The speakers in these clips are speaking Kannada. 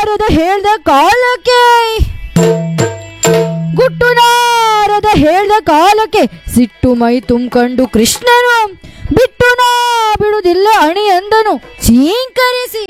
ನಾರದ ಹೇಳ್ದ ಕಾಲಕ್ಕೆ ಗುಟ್ಟು ನಾರದ ಹೇಳ್ದ ಕಾಲಕ್ಕೆ ಸಿಟ್ಟು ಮೈ ತುಂಬ್ಕಂಡು ಕೃಷ್ಣನು ಬಿಟ್ಟು ನಾ ಬಿಡುವುದಿಲ್ಲ ಅಣಿ ಎಂದನು ಚೀಂಕರಿಸಿ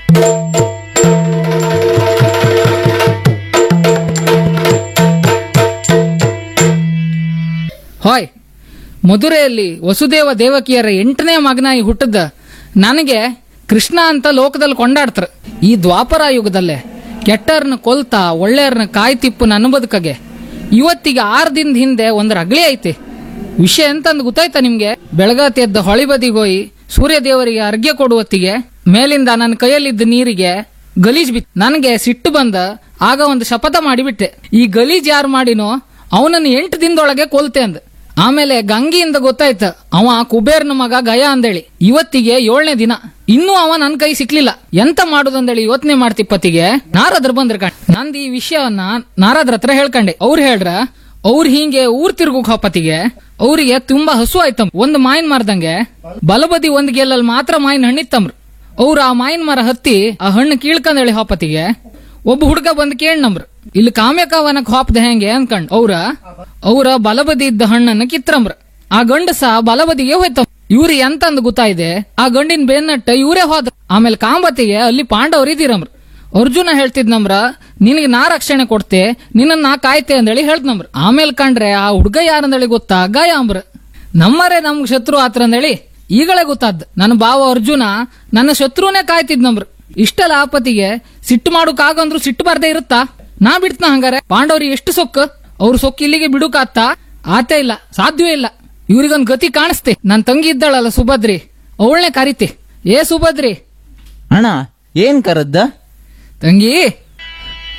ಹಾಯ್ ಮಧುರೆಯಲ್ಲಿ ವಸುದೇವ ದೇವಕಿಯರ ಎಂಟನೇ ಮಗನಾಗಿ ಹುಟ್ಟದ ನನಗೆ ಕೃಷ್ಣ ಅಂತ ಲೋಕದಲ್ಲಿ ಕೊಂಡಾಡ್ತಾರ ಈ ದ್ವಾಪರ ಯುಗದಲ್ಲೇ ಕೆಟ್ಟರ್ನ ಕೊಲ್ತಾ ಒಳ್ಳೆಯರ್ನ ಕಾಯ್ತಿಪ್ಪು ನನ್ನ ಬದುಕಗೆ ಇವತ್ತಿಗೆ ಆರು ದಿನದ ಹಿಂದೆ ಒಂದು ರಗಳಿ ಐತಿ ವಿಷಯ ಎಂತಂದ್ ಗೊತ್ತಾಯ್ತಾ ನಿಮ್ಗೆ ಬೆಳಗಾತಿ ಎದ್ದ ಹೊಳಿ ಬದಿಗೆ ಹೋಗಿ ಸೂರ್ಯ ದೇವರಿಗೆ ಅರ್ಘ್ಯ ಕೊಡುವತ್ತಿಗೆ ಮೇಲಿಂದ ನನ್ನ ಕೈಯಲ್ಲಿದ್ದ ನೀರಿಗೆ ಗಲೀಜ್ ಬಿತ್ ನನಗೆ ಸಿಟ್ಟು ಬಂದ ಆಗ ಒಂದು ಶಪಥ ಮಾಡಿಬಿಟ್ಟೆ ಈ ಗಲೀಜ್ ಯಾರು ಮಾಡಿನೋ ಅವನನ್ನು ಎಂಟು ದಿನದೊಳಗೆ ಕೊಲ್ತೆ ಅಂದ ಆಮೇಲೆ ಗಂಗಿಯಿಂದ ಗೊತ್ತಾಯ್ತ ಅವ ಕುಬೇರ್ನ ಮಗ ಗಯ ಅಂದೇಳಿ ಇವತ್ತಿಗೆ ಏಳನೇ ದಿನ ಇನ್ನೂ ಅವ ನನ್ ಕೈ ಸಿಕ್ಲಿಲ್ಲ ಎಂತ ಮಾಡುದಂದೇಳಿ ಯೋಚನೆ ಮಾಡ್ತಿಪ್ಪತ್ತಿಗೆ ನಾರದ್ರ ಬಂದ್ರ ಕಣ್ ನಂದು ಈ ವಿಷಯವನ್ನ ನಾರದ್ರ ಹತ್ರ ಹೇಳ್ಕಂಡೆ ಅವ್ರು ಹೇಳ್ರ ಅವ್ರು ಹಿಂಗೆ ಊರ್ ತಿರ್ಗೋಕ್ ಹೋಪತ್ತಿಗೆ ಅವ್ರಿಗೆ ತುಂಬಾ ಹಸು ಆಯ್ತಮ್ ಒಂದ್ ಮಾಯಿನ್ ಮರದಂಗೆ ಬಲಬದಿ ಒಂದ್ ಗೆಲ್ಲಲ್ಲಿ ಮಾತ್ರ ಮಾಯಿನ ಹಣ್ಣಿತ್ತಮ್ರ ಅವ್ರು ಆ ಮಾಯಿನ ಮರ ಹತ್ತಿ ಆ ಹಣ್ಣು ಕೀಳ್ಕಂದೇಳಿ ಹೋಪತ್ತಿಗೆ ಒಬ್ಬ ಹುಡುಗ ಬಂದ್ ಕೇಳ್ನಮ್ರ ಇಲ್ಲಿ ಕಾಮ್ಯಕವನಕ್ ಹಾಪ್ದ ಹೆಂಗೆ ಅನ್ಕಂಡ್ ಅವ್ರ ಅವ್ರ ಬಲಬದಿ ಇದ್ದ ಹಣ್ಣನ್ನ ಕಿತ್ರಮ್ರ ಆ ಗಂಡಸ ಬಲಬದಿಗೆ ಹೋಯ್ತ ಇವ್ರು ಎಂತಂದ್ ಗೊತ್ತಾಯ್ದೆ ಆ ಗಂಡಿನ ಬೆನ್ನಟ್ಟ ಇವರೇ ಹೋದ್ರ ಆಮೇಲೆ ಕಾಂಬತಿಗೆ ಅಲ್ಲಿ ಪಾಂಡವ್ರು ಇದ್ದೀರಮ್ರ ಅರ್ಜುನ ಹೇಳ್ತಿದ್ನಮ್ರ ನಿನಗೆ ನಾ ರಕ್ಷಣೆ ಕೊಡ್ತೆ ನಿನ್ನ ನಾ ಕಾಯ್ತೆ ಅಂದೇಳಿ ಹೇಳ್ತನಮ್ರ ಆಮೇಲೆ ಕಂಡ್ರೆ ಆ ಹುಡ್ಗ ಯಾರಂದೇಳಿ ಗೊತ್ತಾ ಗಾಯ ಅಂಬ್ರ ನಮ್ಮರೇ ನಮ್ಗ್ ಶತ್ರು ಆತ್ರ ಅಂದೇಳಿ ಈಗಳೇ ಗೊತ್ತಾದ್ ನನ್ನ ಬಾವ ಅರ್ಜುನ ನನ್ನ ಶತ್ರುನೇ ಕಾಯ್ತಿದ್ನಮ್ರ ಇಷ್ಟೆಲ್ಲ ಆಪತ್ತಿಗೆ ಸಿಟ್ಟು ಮಾಡೋಕಾಗಂದ್ರು ಸಿಟ್ಟು ಬರ್ದೇ ಇರುತ್ತಾ ನಾ ಬಿಡ್ತನ ಹಂಗಾರೆ ಪಾಂಡವ್ರಿಗೆ ಎಷ್ಟು ಸೊಕ್ಕ ಅವ್ರ ಸೊಕ್ಕ ಇಲ್ಲಿಗೆ ಬಿಡುಕಾತ್ತ ಆತೇ ಇಲ್ಲ ಸಾಧ್ಯವೇ ಇಲ್ಲ ಇವ್ರಿಗೊಂದ್ ಗತಿ ಕಾಣಿಸ್ತೆ ನನ್ ತಂಗಿ ಇದ್ದಾಳಲ್ಲ ಸುಭದ್ರಿ ಅವಳನ್ನೇ ಕರಿತೆ ಏ ಸುಭದ್ರಿ ಅಣ್ಣ ಏನ್ ಕರದ್ದ ತಂಗಿ